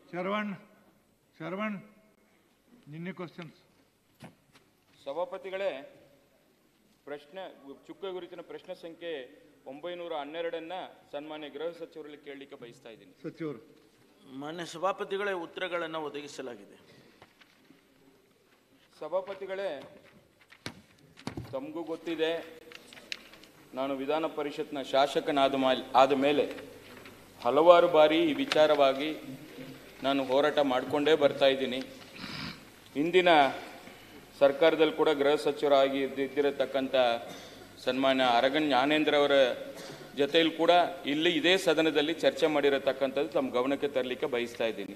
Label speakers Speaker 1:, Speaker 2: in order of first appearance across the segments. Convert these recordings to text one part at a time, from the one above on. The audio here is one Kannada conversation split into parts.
Speaker 1: ಶರವಣ್ ಶರವಣ್ ನಿನ್ನೆ ಕ್ವಶನ್ಸ್
Speaker 2: ಸಭಾಪತಿಗಳೇ ಪ್ರಶ್ನೆ ಚುಕ್ಕ ಗುರುತಿನ ಪ್ರಶ್ನೆ ಸಂಖ್ಯೆ ಒಂಬೈನೂರ ಹನ್ನೆರಡನ್ನ ಸನ್ಮಾನ್ಯ ಗೃಹ ಸಚಿವರಲ್ಲಿ ಕೇಳಲಿಕ್ಕೆ ಬಯಸ್ತಾ ಇದ್ದೀನಿ
Speaker 1: ಸಚಿವರು
Speaker 3: ಮಾನ್ಯ ಸಭಾಪತಿಗಳೇ ಉತ್ತರಗಳನ್ನು ಒದಗಿಸಲಾಗಿದೆ
Speaker 2: ಸಭಾಪತಿಗಳೇ ತಮಗೂ ಗೊತ್ತಿದೆ ನಾನು ವಿಧಾನ ಪರಿಷತ್ನ ಶಾಸಕನಾದ ಮಾಲ್ ಆದ ಮೇಲೆ ಹಲವಾರು ಬಾರಿ ಈ ವಿಚಾರವಾಗಿ ನಾನು ಹೋರಾಟ ಮಾಡಿಕೊಂಡೇ ಬರ್ತಾ ಇದ್ದೀನಿ ಇಂದಿನ ಸರ್ಕಾರದಲ್ಲಿ ಕೂಡ ಗೃಹ ಸಚಿವರಾಗಿ ಇದ್ದ- ಇದ್ದಿರತಕ್ಕಂಥ ಸನ್ಮಾನ್ಯ ಅರಗನ್ ಜ್ಞಾನೇಂದ್ರ ಅವರ ಜೊತೆಯಲ್ಲಿ ಕೂಡ ಇಲ್ಲಿ ಇದೇ ಸದನದಲ್ಲಿ ಚರ್ಚೆ ಮಾಡಿರತಕ್ಕಂಥದ್ದು ತಮ್ಮ ಗಮನಕ್ಕೆ ತರಲಿಕ್ಕೆ ಬಯಸ್ತಾ ಇದ್ದೀನಿ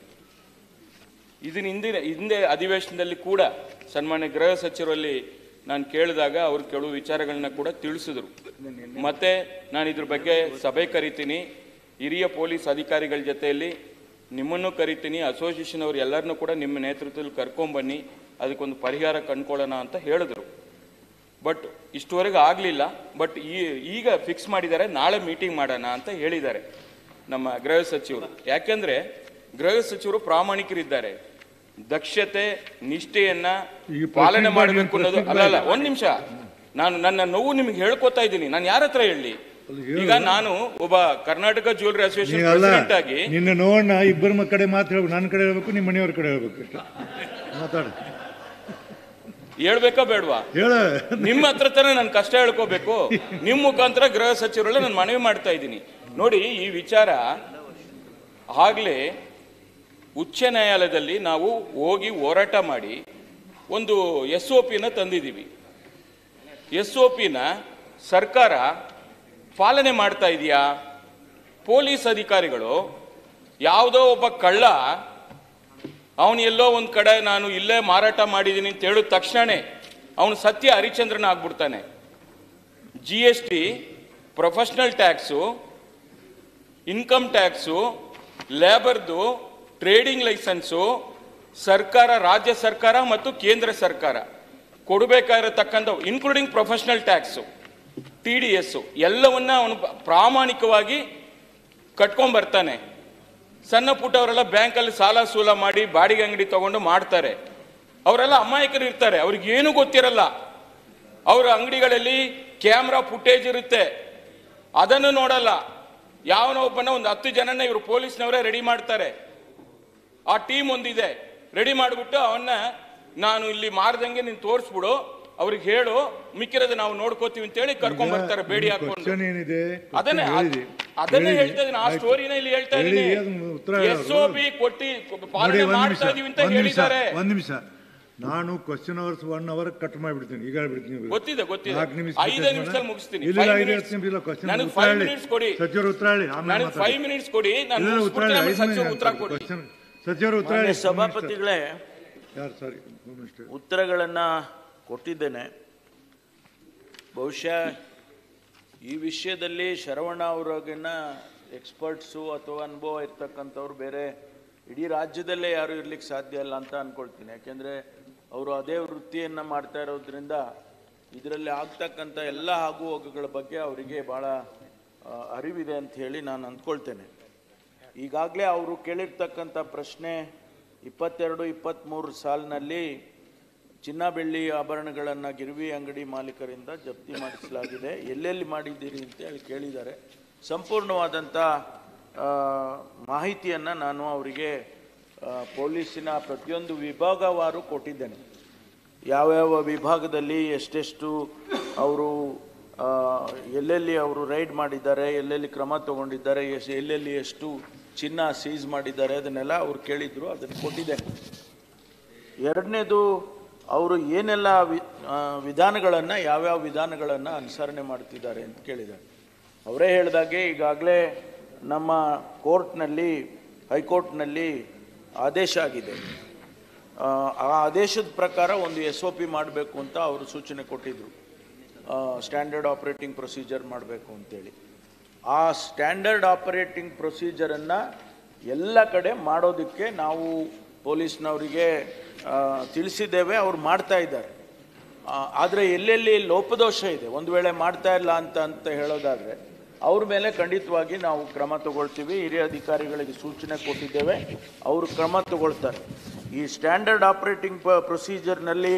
Speaker 2: ಇದನ್ನ ಹಿಂದಿನ ಹಿಂದೆ ಅಧಿವೇಶನದಲ್ಲಿ ಕೂಡ ಸನ್ಮಾನ್ಯ ಗೃಹ ಸಚಿವರಲ್ಲಿ ನಾನು ಕೇಳಿದಾಗ ಅವರು ಕೆಲವು ವಿಚಾರಗಳನ್ನ ಕೂಡ ತಿಳಿಸಿದ್ರು ಮತ್ತೆ ನಾನು ಇದ್ರ ಬಗ್ಗೆ ಸಭೆ ಕರಿತೀನಿ ಹಿರಿಯ ಪೊಲೀಸ್ ಅಧಿಕಾರಿಗಳ ಜೊತೆಯಲ್ಲಿ ನಿಮ್ಮನ್ನು ಕರಿತೀನಿ ಅಸೋಸಿಯೇಷನ್ ಅವ್ರು ಎಲ್ಲರನ್ನೂ ಕೂಡ ನಿಮ್ಮ ನೇತೃತ್ವದಲ್ಲಿ ಕರ್ಕೊಂಬನ್ನಿ ಅದಕ್ಕೊಂದು ಪರಿಹಾರ ಕಂಡ್ಕೊಳ್ಳೋಣ ಅಂತ ಹೇಳಿದ್ರು ಬಟ್ ಇಷ್ಟುವರೆಗೆ ಆಗಲಿಲ್ಲ ಬಟ್ ಈ ಈಗ ಫಿಕ್ಸ್ ಮಾಡಿದ್ದಾರೆ ನಾಳೆ ಮೀಟಿಂಗ್ ಮಾಡೋಣ ಅಂತ ಹೇಳಿದ್ದಾರೆ ನಮ್ಮ ಗೃಹ ಸಚಿವರು ಯಾಕೆಂದ್ರೆ ಗೃಹ ಸಚಿವರು ಪ್ರಾಮಾಣಿಕರಿದ್ದಾರೆ ದಕ್ಷತೆ ನಿಷ್ಠೆಯನ್ನ
Speaker 1: ಈಗ
Speaker 2: ಪಾಲನೆ
Speaker 1: ಪ್ರಶ್ನೆ
Speaker 2: ಮಾಡಬೇಕು
Speaker 1: ಮಾಡಿ,
Speaker 2: ಅನ್ನೋದು
Speaker 1: ಪ್ರಶ್ನೆ
Speaker 2: ಅಲ್ಲ ಅಲ್ಲ
Speaker 1: ಮಾಡಿ.
Speaker 2: ಒಂದ್ ನಿಮಿಷ ನಾನು ನನ್ನ ನೋವು ನಿಮ್ಗೆ ಹೇಳ್ಕೊತಾ ಇದ್ದೀನಿ ನಾನು ಯಾರ ಹತ್ರ ಹೇಳಿ
Speaker 1: ಅಲ್ಲಿ ಹೇಳು.
Speaker 2: ಈಗ ನಾನು ಒಬ್ಬ ಕರ್ನಾಟಕ ಜ್ಯುವೆಲರಿ ಅಸೋಸಿಯೇಷನ್
Speaker 1: ನೀ ಅಲ್ಲ
Speaker 2: ಪ್ರೆಸಿಡೆಂಟ್ ಆಗಿ
Speaker 1: ನಿನ್ನ ನೋಡೋಣ ಇಬ್ಬರ ಕಡೆ ಮಾತು ಹೇಳ್ಬೇಕು ನನ್ನ ಕಡೆ ಹೇಳ್ಬೇಕು ನಿಮ್ಮ ಮನೆಯವ್ರ ಕಡೆ ಹೇಳ್ಬೇಕು ಇಷ್ಟ ಮಾತಾಡ
Speaker 2: ಹೇಳ್ಬೇಕಾ ಬೇಡವಾ
Speaker 1: ಹೇಳ
Speaker 2: ನಿಮ್ಮ ಹತ್ರ ತಾನೇ ನಾನು ಕಷ್ಟ ಹೇಳ್ಕೋಬೇಕು ನಿಮ್ಮ ಮುಖಾಂತರ ಗೃಹ ಸಚಿವರಲ್ಲ ನಾನು ಮನವಿ ಮಾಡ್ತಾ ಇದ್ದೀನಿ ನೋಡಿ ಈ ವಿಚಾರ ಆಗ್ಲೇ ಉಚ್ಚ ನ್ಯಾಯಾಲಯದಲ್ಲಿ ನಾವು ಹೋಗಿ ಹೋರಾಟ ಮಾಡಿ ಒಂದು ಎಸ್ ಒ ಪಿನ ತಂದಿದ್ದೀವಿ ಎಸ್ ಒ ಪಿನ ಸರ್ಕಾರ ಪಾಲನೆ ಮಾಡ್ತಾ ಇದೆಯಾ ಪೊಲೀಸ್ ಅಧಿಕಾರಿಗಳು ಯಾವುದೋ ಒಬ್ಬ ಕಳ್ಳ ಅವನು ಎಲ್ಲೋ ಒಂದು ಕಡೆ ನಾನು ಇಲ್ಲೇ ಮಾರಾಟ ಮಾಡಿದ್ದೀನಿ ಅಂತ ಹೇಳಿದ ತಕ್ಷಣನೇ ಅವನು ಸತ್ಯ ಹರಿಚಂದ್ರನ ಆಗ್ಬಿಡ್ತಾನೆ G S T professional tax income tax ಲೇಬರ್ದು ಟ್ರೇಡಿಂಗ್ ಲೈಸೆನ್ಸು ಸರ್ಕಾರ ರಾಜ್ಯ ಸರ್ಕಾರ ಮತ್ತು ಕೇಂದ್ರ ಸರ್ಕಾರ ಕೊಡಬೇಕಾಗಿರತಕ್ಕಂಥ including professional tax T D S ಎಲ್ಲವನ್ನ ಅವನು ಪ್ರಾಮಾಣಿಕವಾಗಿ ಕಟ್ಕೊಂಡ್ಬರ್ತಾನೆ ಸಣ್ಣ ಪುಟ್ಟವರೆಲ್ಲ ಬ್ಯಾಂಕಲ್ಲಿ ಸಾಲ ಸೂಲ ಮಾಡಿ ಬಾಡಿಗೆ ಅಂಗಡಿ ತಗೊಂಡು ಮಾಡ್ತಾರೆ ಅವರೆಲ್ಲ ಅಮಾಯಕರು ಇರ್ತಾರೆ ಅವ್ರಿಗೆ ಏನು ಗೊತ್ತಿರಲ್ಲ ಅವರ ಅಂಗಡಿಗಳಲ್ಲಿ ಕ್ಯಾಮ್ರಾ ಫುಟೇಜ್ ಇರುತ್ತೆ ಅದನ್ನು ನೋಡಲ್ಲ ಯಾವನೋ ಒಬ್ಬನ ಒಂದು ಹತ್ತು ಜನನ ಇವರು ಪೊಲೀಸ್ನವರೇ ರೆಡಿ ಮಾಡ್ತಾರೆ ಆ ಟೀಮ್ ಒಂದಿದೆ ರೆಡಿ ಮಾಡಿಬಿಟ್ಟು ಅವನ್ನ ನಾನು ಇಲ್ಲಿ ಮಾರ್ದಂಗೆ ನೀನು ತೋರಿಸ್ಬಿಡು ಅವ್ರಿಗೆ ಹೇಳು ಮಿಕ್ಕಿರೋದು ನಾವು ನೋಡ್ಕೋತೀವಿ ಅಂತೇಳಿ ಕರ್ಕೊಂಡ್ ಬರ್ತಾರೆ ಬೇಡಿ ಹಾಕೊಂಡು
Speaker 1: ಕ್ವಶನ್ ಏನಿದೆ
Speaker 2: ಅದನ್ನೇ
Speaker 1: question ಹೇಳಿದಿ.
Speaker 2: ಅದನ್ನೇ
Speaker 1: ಹೇಳಿದಿ.
Speaker 2: ಹೇಳ್ತಾ ಇದೀನಿ ಆ
Speaker 1: ಆಯ್ತು.
Speaker 2: ಸ್ಟೋರಿನ ಇಲ್ಲಿ ಹೇಳ್ತಾ
Speaker 1: ಹೇಳಿದಿ,
Speaker 2: ಇದೀನಿ
Speaker 1: ಅದನ್ನ ಉತ್ತರ
Speaker 2: ಎಸ್ ಒ
Speaker 1: ಹೇಳೋರು.
Speaker 2: ಬಿ ಕೊಟ್ಟಿ
Speaker 1: ನೋಡಿ
Speaker 2: ಪಾಲನೆ
Speaker 1: ಒಂದ್ ನಿಮಿಷ
Speaker 2: ಮಾಡ್ತಾ ಇದೀವಿ ಅಂತ
Speaker 1: ಒಂದ್ ನಿಮಿಷ
Speaker 2: ಹೇಳಿದ್ದಾರೆ
Speaker 1: ಒಂದ್ ನಿಮಿಷ ನಾನು question hours one hour cut ಮಾಡಿಬಿಡ್ತೀನಿ ಈಗ ಹೇಳ್ಬಿಡ್ತೀನಿ
Speaker 2: ಗೊತ್ತಿದೆ ಗೊತ್ತಿದೆ
Speaker 1: ನಾಲ್ಕು ನಿಮಿಷ
Speaker 2: ಐದೇ
Speaker 1: ಬಿಟ್ಟು
Speaker 2: ನಿಮಿಷದಲ್ಲಿ ಮುಗಿಸ್ತೀನಿ
Speaker 1: ಇಲ್ಲ
Speaker 2: Five
Speaker 1: ಐದು
Speaker 2: minutes.
Speaker 1: ಹತ್ತು ನಿಮಿಷ ಇಲ್ಲ ಕ್ವಶನ್
Speaker 2: ನನಗೆ
Speaker 1: ಉತ್ತರ
Speaker 2: five
Speaker 1: ಹೇಳಿ
Speaker 2: minutes ಕೊಡಿ
Speaker 1: ಸಚಿವರು ಉತ್ತರ ಹೇಳಿ ಆಮೇಲೆ
Speaker 2: ನನಗೆ
Speaker 1: ಮಾತಾಡಿ.
Speaker 2: ಫೈವ್ ಮಿನಿಟ್ಸ್ ಕೊಡಿ ನಾನು
Speaker 1: ಇಲ್ಲ, ಉತ್ತರ ಹೇಳಿ
Speaker 2: ಮುಗಿಸ್ಬಿಡ್ತೀನಿ, ಆಮೇಲೆ
Speaker 1: ಐದು
Speaker 2: ಸಚಿವರು
Speaker 1: minute
Speaker 2: ಉತ್ತರ ಕೊಡಿ
Speaker 1: question. ಸಚಿವರು ಉತ್ತರ
Speaker 3: ಮಾನ್ಯ
Speaker 1: ಹೇಳಿ
Speaker 3: ಸಭಾಪತಿಗಳೇ
Speaker 1: ಯಾರು ಸಾರಿ
Speaker 3: ಉತ್ತರಗಳನ್ನು ಕೊಟ್ಟಿದ್ದೇನೆ ಬಹುಶಃ ಈ ವಿಷಯದಲ್ಲಿ ಶರವಣ ಅವ್ರಿಗಿನ್ನ ಎಕ್ಸ್ಪರ್ಟ್ಸು ಅಥವಾ ಅನುಭವ ಇರ್ತಕ್ಕಂಥವ್ರು ಬೇರೆ ಇಡೀ ರಾಜ್ಯದಲ್ಲೇ ಯಾರು ಇರ್ಲಿಕ್ಕೆ ಸಾಧ್ಯ ಇಲ್ಲ ಅಂತ ಅನ್ಕೊಳ್ತೀನಿ ಯಾಕೆಂದರೆ ಅವರು ಅದೇ ವೃತ್ತಿಯನ್ನು ಮಾಡ್ತಾ ಇರೋದ್ರಿಂದ ಇದರಲ್ಲಿ ಆಗ್ತಕ್ಕಂಥ ಎಲ್ಲ ಆಗು ಹೋಗುಗಳ ಬಗ್ಗೆ ಅವರಿಗೆ ಭಾಳ ಆ, ಅರಿವಿದೆ ಅಂತ ಹೇಳಿ ನಾನು ಅಂದ್ಕೊಳ್ತೇನೆ ಈಗಾಗಲೇ ಅವರು ಕೇಳಿರ್ತಕ್ಕಂಥ ಪ್ರಶ್ನೆ ಇಪ್ಪತ್ತೆರಡು ಇಪ್ಪತ್ತ್ಮೂರು ಸಾಲಿನಲ್ಲಿ ಚಿನ್ನ ಬೆಳ್ಳಿ ಆಭರಣಗಳನ್ನು ಗಿರ್ವಿ ಅಂಗಡಿ ಮಾಲೀಕರಿಂದ ಜಪ್ತಿ ಮಾಡಿಸಲಾಗಿದೆ ಎಲ್ಲೆಲ್ಲಿ ಮಾಡಿದ್ದೀರಿ ಅಂತ ಹೇಳಿ ಕೇಳಿದ್ದಾರೆ ಸಂಪೂರ್ಣವಾದಂಥ ಮಾಹಿತಿಯನ್ನು ನಾನು ಅವರಿಗೆ ಆ, ಪೊಲೀಸಿನ ಪ್ರತಿಯೊಂದು ವಿಭಾಗವಾರು ಕೊಟ್ಟಿದ್ದೇನೆ ಯಾವ್ಯಾವ ವಿಭಾಗದಲ್ಲಿ ಎಷ್ಟೆಷ್ಟು ಅವರು ಆ, ಎಲ್ಲೆಲ್ಲಿ ಅವರು ರೈಡ್ ಮಾಡಿದ್ದಾರೆ ಎಲ್ಲೆಲ್ಲಿ ಕ್ರಮ ತಗೊಂಡಿದ್ದಾರೆ ಎಸ್ ಎಲ್ಲೆಲ್ಲಿ ಎಷ್ಟು ಚಿನ್ನ ಸೀಸ್ ಮಾಡಿದ್ದಾರೆ ಅದನ್ನೆಲ್ಲ ಅವ್ರು ಕೇಳಿದ್ರು ಅದನ್ನು ಕೊಟ್ಟಿದ್ದೇನೆ ಎರಡನೇದು ಅವರು ಏನೆಲ್ಲ ವಿ ವಿಧಾನಗಳನ್ನು ಯಾವ್ಯಾವ ವಿಧಾನಗಳನ್ನು ಅನುಸರಣೆ ಮಾಡ್ತಿದ್ದಾರೆ ಅಂತ ಕೇಳಿದ್ದಾರೆ ಅವರೇ ಹೇಳಿದಾಗೆ ಈಗಾಗಲೇ ನಮ್ಮ ಕೋರ್ಟ್ನಲ್ಲಿ ಹೈಕೋರ್ಟ್ನಲ್ಲಿ ಆದೇಶ ಆಗಿದೆ ಆ, ಆ ಆದೇಶದ ಪ್ರಕಾರ ಒಂದು ಎಸ್ ಒ ಪಿ ಮಾಡಬೇಕು ಅಂತ ಅವರು ಸೂಚನೆ ಕೊಟ್ಟಿದ್ದರು ಸ್ಟ್ಯಾಂಡರ್ಡ್ ಆಪರೇಟಿಂಗ್ ಪ್ರೊಸೀಜರ್ ಮಾಡಬೇಕು ಅಂತೇಳಿ ಆ ಸ್ಟ್ಯಾಂಡರ್ಡ್ ಆಪರೇಟಿಂಗ್ ಪ್ರೊಸೀಜರನ್ನು ಎಲ್ಲ ಕಡೆ ಮಾಡೋದಕ್ಕೆ ನಾವು ಪೊಲೀಸ್ನವರಿಗೆ ಆ, ತಿಳಿಸಿದ್ದೇವೆ ಅವ್ರು ಮಾಡ್ತಾ ಇದ್ದಾರೆ ಆದರೆ ಎಲ್ಲೆಲ್ಲಿ ಲೋಪದೋಷ ಇದೆ ಒಂದು ವೇಳೆ ಮಾಡ್ತಾ ಇಲ್ಲ ಅಂತ ಅಂತ ಹೇಳೋದಾದರೆ ಅವ್ರ ಮೇಲೆ ಖಂಡಿತವಾಗಿ ನಾವು ಕ್ರಮ ತಗೊಳ್ತೀವಿ ಹಿರಿಯ ಅಧಿಕಾರಿಗಳಿಗೆ ಸೂಚನೆ ಕೊಟ್ಟಿದ್ದೇವೆ ಅವರು ಕ್ರಮ ತಗೊಳ್ತಾರೆ ಈ ಸ್ಟ್ಯಾಂಡರ್ಡ್ ಆಪರೇಟಿಂಗ್ ಪ್ರೊಸೀಜರ್ನಲ್ಲಿ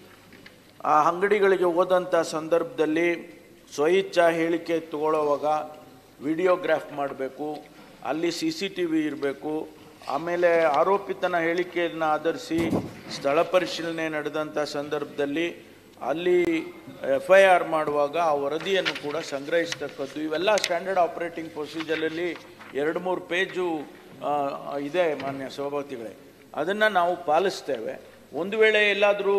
Speaker 3: ಆ ಅಂಗಡಿಗಳಿಗೆ ಹೋದಂಥ ಸಂದರ್ಭದಲ್ಲಿ ಸ್ವಇಚ್ಛಾ ಹೇಳಿಕೆ ತಗೊಳ್ಳೋವಾಗ ವಿಡಿಯೋಗ್ರಾಫ್ ಮಾಡಬೇಕು ಅಲ್ಲಿ ಸಿ ಸಿ ಟಿ ವಿ ಇರಬೇಕು ಆಮೇಲೆ ಆರೋಪಿತನ ಹೇಳಿಕೆಯನ್ನು ಆಧರಿಸಿ ಸ್ಥಳ ಪರಿಶೀಲನೆ ನಡೆದಂಥ ಸಂದರ್ಭದಲ್ಲಿ ಅಲ್ಲಿ ಎಫ್ ಐ ಆರ್ ಮಾಡುವಾಗ ಆ ವರದಿಯನ್ನು ಕೂಡ ಸಂಗ್ರಹಿಸ್ತಕ್ಕದ್ದು ಇವೆಲ್ಲ ಸ್ಟ್ಯಾಂಡರ್ಡ್ ಆಪರೇಟಿಂಗ್ ಪ್ರೊಸೀಜರಲ್ಲಿ ಎರಡು ಮೂರು ಪೇಜು ಆ, ಇದೆ ಮಾನ್ಯ ಸಭಾಪತಿಗಳೇ ಅದನ್ನು ನಾವು ಪಾಲಿಸ್ತೇವೆ ಒಂದು ವೇಳೆ ಎಲ್ಲಾದರೂ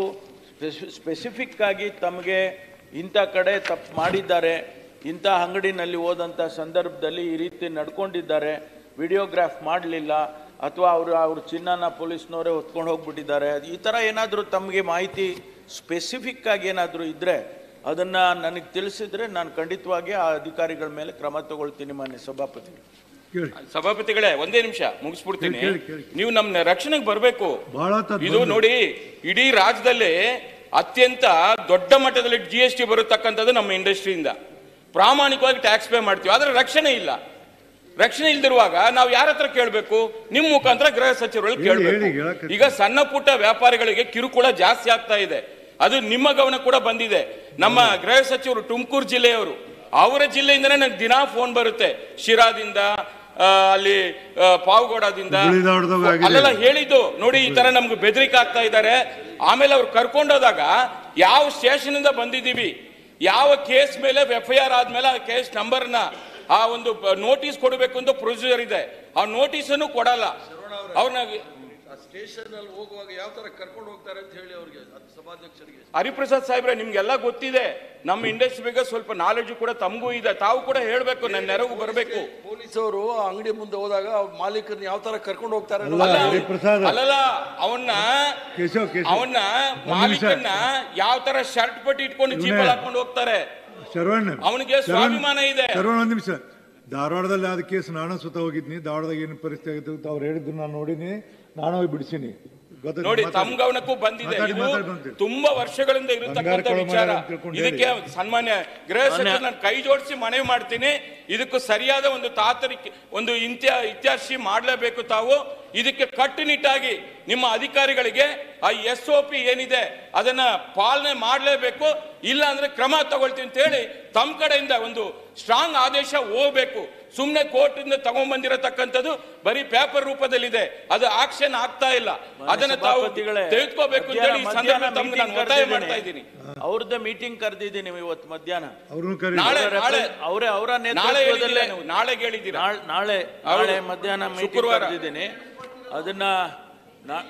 Speaker 3: ಸ್ಪೆಸಿಫಿಕ್ ಆಗಿ ತಮಗೆ ಇಂಥ ಕಡೆ ತಪ್ಪು ಮಾಡಿದ್ದಾರೆ ಇಂಥ ಅಂಗಡಿನಲ್ಲಿ ಹೋದಂಥ ಸಂದರ್ಭದಲ್ಲಿ ಈ ರೀತಿ ನಡ್ಕೊಂಡಿದ್ದಾರೆ ವಿಡಿಯೋಗ್ರಾಫ್ ಮಾಡಲಿಲ್ಲ ಅಥವಾ ಅವರು ಅವ್ರ ಚಿನ್ನನ ಪೊಲೀಸ್ನವರೇ ಹೊತ್ಕೊಂಡು ಹೋಗ್ಬಿಟ್ಟಿದ್ದಾರೆ ಈ ಥರ ಏನಾದರೂ ತಮಗೆ ಮಾಹಿತಿ ಸ್ಪೆಸಿಫಿಕ್ ಆಗಿ ಏನಾದರೂ ಇದ್ದರೆ ಅದನ್ನು ನನಗೆ ತಿಳಿಸಿದ್ರೆ ನಾನು ಖಂಡಿತವಾಗಿ ಆ ಅಧಿಕಾರಿಗಳ ಮೇಲೆ ಕ್ರಮ ತಗೊಳ್ತೀನಿ ಮಾನ್ಯ ಸಭಾಪತಿ
Speaker 1: ಕೇಳಿ
Speaker 2: ಸಭಾಪತಿಗಳೇ ಒಂದೇ ನಿಮಿಷ ಮುಗಿಸ್ಬಿಡ್ತೀನಿ
Speaker 1: ಕೇಳಿ, ಕೇಳಿ.
Speaker 2: ನೀವು ನಮ್ಮ ರಕ್ಷಣೆಗೆ ಬರಬೇಕು
Speaker 1: ಬಹಳ ತದ್
Speaker 2: ಇದು
Speaker 1: ಬಂದು.
Speaker 2: ನೋಡಿ ಇಡೀ ರಾಜ್ಯದಲ್ಲಿ ಅತ್ಯಂತ ದೊಡ್ಡ ಮಟ್ಟದಲ್ಲಿ ಜಿ ಎಸ್ ಟಿ ಬರತಕ್ಕಂಥದ್ದು ನಮ್ಮ ಇಂಡಸ್ಟ್ರಿಯಿಂದ ಪ್ರಾಮಾಣಿಕವಾಗಿ ಟ್ಯಾಕ್ಸ್ ಪೇ ಮಾಡ್ತೀವಿ ಆದ್ರೆ ರಕ್ಷಣೆ ಇಲ್ಲ ರಕ್ಷಣೆ ಇಲ್ದಿರುವಾಗ ನಾವು ಯಾರ ಹತ್ರ ಕೇಳಬೇಕು ನಿಮ್ಮ ಮುಖಾಂತರ ಗೃಹ ಸಚಿವರಲ್ಲಿ
Speaker 1: ಹೇಳಿ,
Speaker 2: ಕೇಳಬೇಕು
Speaker 1: ಹೇಳಿ, ಹೇಳಕ್ಕೆ-
Speaker 2: ಈಗ ಸಣ್ಣ ಪುಟ್ಟ ವ್ಯಾಪಾರಿಗಳಿಗೆ ಕಿರುಕುಳ ಜಾಸ್ತಿ ಆಗ್ತಾ ಇದೆ ಅದು ನಿಮ್ಮ ಗಮನ ಕೂಡ ಬಂದಿದೆ ನಮ್ಮ ಗೃಹ ಸಚಿವರು ತುಮಕೂರು ಜಿಲ್ಲೆಯವರು ಅವರ ಜಿಲ್ಲೆಯಿಂದನೇ ನನಗೆ ದಿನಾ ಫೋನ್ ಬರುತ್ತೆ ಶಿರಾದಿಂದ ಆ, ಅಲ್ಲಿ ಆ, ಪಾವಗಡದಿಂದ
Speaker 1: ಹುಬ್ಬಳ್ಳಿ ಧಾರವಾಡದಾಗ ಆಗಿದೆ.
Speaker 2: ಅಲ್ಲೆಲ್ಲ ಹೇಳಿದ್ದು ನೋಡಿ ಈ ತರ ನಮ್ಗೆ ಬೆದರಿಕೆ ಆಗ್ತಾ ಇದ್ದಾರೆ ಆಮೇಲೆ ಅವ್ರು ಕರ್ಕೊಂಡೋದಾಗ ಯಾವ ಸ್ಟೇಷನ್ ಇಂದ ಬಂದಿದ್ದೀವಿ ಯಾವ ಕೇಸ್ ಮೇಲೆ ಎಫ್ ಐ ಆರ್ ಆದ್ಮೇಲೆ ಆ ಕೇಸ್ ನಂಬರ್ನ ಆ ಒಂದು ನೋಟಿಸ್ ಕೊಡಬೇಕು ಅಂತ ಪ್ರೊಸೀಜರ್ ಇದೆ ಆ ನೋಟಿಸ್ ಅನ್ನು ಕೊಡಲ್ಲ ಅವ್ರನ್ನ
Speaker 4: ಸ್ಟೇಷನ್ ಅಲ್ಲಿ ಹೋಗುವಾಗ ಯಾವ ತರ ಕರ್ಕೊಂಡು ಹೋಗ್ತಾರೆ ಅಂತ ಹೇಳಿ ಅವ್ರಿಗೆ ಅದು ಸಭಾಧ್ಯಕ್ಷರಿಗೆ
Speaker 2: ಹರಿಪ್ರಸಾದ್ ಸಾಹೇಬ್ರೆ ನಿಮ್ಗೆಲ್ಲ ಗೊತ್ತಿದೆ ನಮ್ಮ ಇಂಡಸ್ಟ್ರಿ ಬಗ್ಗೆ ಸ್ವಲ್ಪ ನಾಲೆಜ್ ಕೂಡ ತಮಗೂ ಇದೆ ತಾವು ಕೂಡ ಹೇಳ್ಬೇಕು ನನ್ನ ನೆರವು ಬರಬೇಕು
Speaker 4: ಪೊಲೀಸವರು ಆ ಅಂಗಡಿ ಮುಂದೆ ಹೋದಾಗ ಆ ಮಾಲೀಕರನ್ನ ಯಾವ ತರ ಕರ್ಕೊಂಡು ಹೋಗ್ತಾರೆ
Speaker 1: ಅಲ್ಲ ಹರಿಪ್ರಸಾದ್
Speaker 2: ಅಲ್ಲಲ್ಲ ಅವನ್ನ
Speaker 1: ಕೇಶವ್ ಕೇಶವ್
Speaker 2: ಅವನ್ನ
Speaker 1: ನಿಮಿಷ.
Speaker 2: ಮಾಲೀಕನ್ನ ಯಾವ ತರ ಶರ್ಟ್ ಪಟ್ಟಿ ಇಟ್ಕೊಂಡು
Speaker 1: ಇವ್ನೇ.
Speaker 2: ಜೀಪಲ್ಲಿ ಹಾಕೊಂಡು ಹೋಗ್ತಾರೆ
Speaker 1: ಶರವಣ್
Speaker 2: ಅವನಿಗೆ
Speaker 1: ಶರವಣ್-
Speaker 2: ಸ್ವಾಭಿಮಾನ ಇದೆ.
Speaker 1: ಶರವಣ್ ಒಂದ್ ನಿಮಿಷ ಧಾರವಾಡದಲ್ಲಿ ಆದ ಕೇಸ್ ನಾನು ಸುತ್ತ ಹೋಗಿದ್ನಿ ಧಾರವಾಡದಾಗ ಏನು ಪರಿಸ್ಥಿತಿ ಆಗಿತ್ತು ಅಂತ ಅವ್ರು ಹೇಳಿದ್ರು ನಾನು ನೋಡಿನಿ ನಾನು ಹೋಗಿ ಬಿಡಿಸಿನಿ ಗೊತ್ತಾಯ್ತು?
Speaker 2: ನೋಡಿ
Speaker 1: ಮಾತಾಡಿ.
Speaker 2: ತಮ್ಮ ಗಮನಕ್ಕೂ ಬಂದಿದೆ
Speaker 1: ಮಾತಾಡಿ,
Speaker 2: ಇದು
Speaker 1: ಮಾತಾಡಿ ಬಂತು.
Speaker 2: ತುಂಬಾ ವರ್ಷಗಳಿಂದ
Speaker 1: ಬಂಗಾರ
Speaker 2: ಇರತಕ್ಕಂತ
Speaker 1: ಕೊಡೋ
Speaker 2: ವಿಚಾರ
Speaker 1: ಮಾರಾಯ ಅಂತ ತಿಳ್ಕೊಂಡು
Speaker 2: ಇದಕ್ಕೆ ಸನ್ಮಾನ್ಯ ಗೃಹ ಸಚಿವರು ನಾನು ಕೈ ಜೋಡಿಸಿ ಮನವಿ ಮಾಡ್ತೀನಿ ಇದಕ್ಕೂ ಸರಿಯಾದ ಒಂದು ತಾತರಿಕೆ ಒಂದು ಇಂತ್ಯ ಇತ್ಯಾರ್ಸಿ ಮಾಡಲೇಬೇಕು ತಾವು ಇದಕ್ಕೆ ಕಟ್ಟುನಿಟ್ಟಾಗಿ ನಿಮ್ಮ ಅಧಿಕಾರಿಗಳಿಗೆ ಆ ಎಸ್ ಒ ಪಿ ಏನಿದೆ ಅದನ್ನ ಪಾಲನೆ ಮಾಡಲೇಬೇಕು ಇಲ್ಲ ಅಂದ್ರೆ ಕ್ರಮ ತಗೊಳ್ತೀನಿ ಅಂತ ಹೇಳಿ ತಮ್ಮ ಕಡೆಯಿಂದ ಒಂದು ಸ್ಟ್ರಾಂಗ್ ಆದೇಶ ಹೋಗ್ಬೇಕು ಸುಮ್ಮನೆ ಕೋರ್ಟ್ ಇಂದ ತಗೊಂಡ್ಬಂದಿರತಕ್ಕಂಥದ್ದು ಬರೀ ಪೇಪರ್ ರೂಪದಲ್ಲಿದೆ ಅದು ಆಕ್ಷನ್ ಆಗ್ತಾ ಇಲ್ಲ ಅದನ್ನ ತಾವು
Speaker 3: ಸಭಾಪತಿಗಳೇ,
Speaker 2: ತೆಗೆದುಕೋಬೇಕು ಅಂತ ಹೇಳಿ ಈ
Speaker 3: ಮಧ್ಯಾಹ್ನ
Speaker 2: ಸಂದರ್ಭ ತಮ್ಗೆ ನಾನು
Speaker 3: meeting
Speaker 2: ಒತ್ತಾಯ
Speaker 3: ಕರೆದಿದ್ದೇನೆ.
Speaker 2: ಮಾಡ್ತಾ ಇದ್ದೀನಿ
Speaker 3: ಅವ್ರದ್ದೇ ಮೀಟಿಂಗ್ ಕರೆದಿದ್ದೀನಿ ಇವತ್ತು ಮಧ್ಯಾಹ್ನ
Speaker 1: ಅವ್ರನ್ನೂ ಕರಿ
Speaker 2: ನಾಳೆ ನಾಳೆ
Speaker 3: ಅವರೇ ಅವರ
Speaker 2: ನಾಳೆ
Speaker 3: ನೇತೃತ್ವದಲ್ಲೇ
Speaker 2: ಹೇಳಿದ್ದೀರಾ ನೀವು, ನಾಳೆ ಹೇಳಿದ್ದೀರಾ
Speaker 3: ನಾಳೆ ನಾಳೆ
Speaker 2: ಹೌದು.
Speaker 3: ನಾಳೆ ಮಧ್ಯಾಹ್ನ ಮೀಟಿಂಗ್
Speaker 2: ಶುಕ್ರವಾರ.
Speaker 3: ಕರೆದಿದ್ದೀನಿ ಅದನ್ನ ನಾ-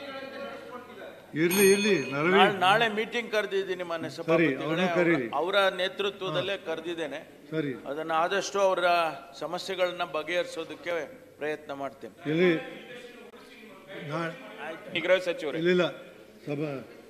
Speaker 1: ಇರ್ಲಿ ಇರ್ಲಿ ನರವಿ
Speaker 3: ನಾಳೆ- ನಾಳೆ ಮೀಟಿಂಗ್ ಕರೆದಿದ್ದೀನಿ ಮಾನ್ಯ
Speaker 1: ಅವ್ರನ್ನೂ ಕರೀರಿ.
Speaker 3: ಸಭಾಪತಿಗಳೇ ಅವರ ನೇತೃತ್ವದಲ್ಲೇ ಕರೆದಿದ್ದೇನೆ
Speaker 1: ಸರಿ
Speaker 3: ಅದನ್ನ ಆದಷ್ಟು ಅವರ ಸಮಸ್ಯೆಗಳನ್ನ ಬಗೆಹರಿಸೋದಕ್ಕೆ ಪ್ರಯತ್ನ ಮಾಡ್ತೇನೆ
Speaker 1: ಇಲ್ಲಿ ನಾ-
Speaker 2: ಈ ಗೃಹ ಸಚಿವರು
Speaker 1: ಇಲ್ಲಿಲ್ಲ ಸಭಾ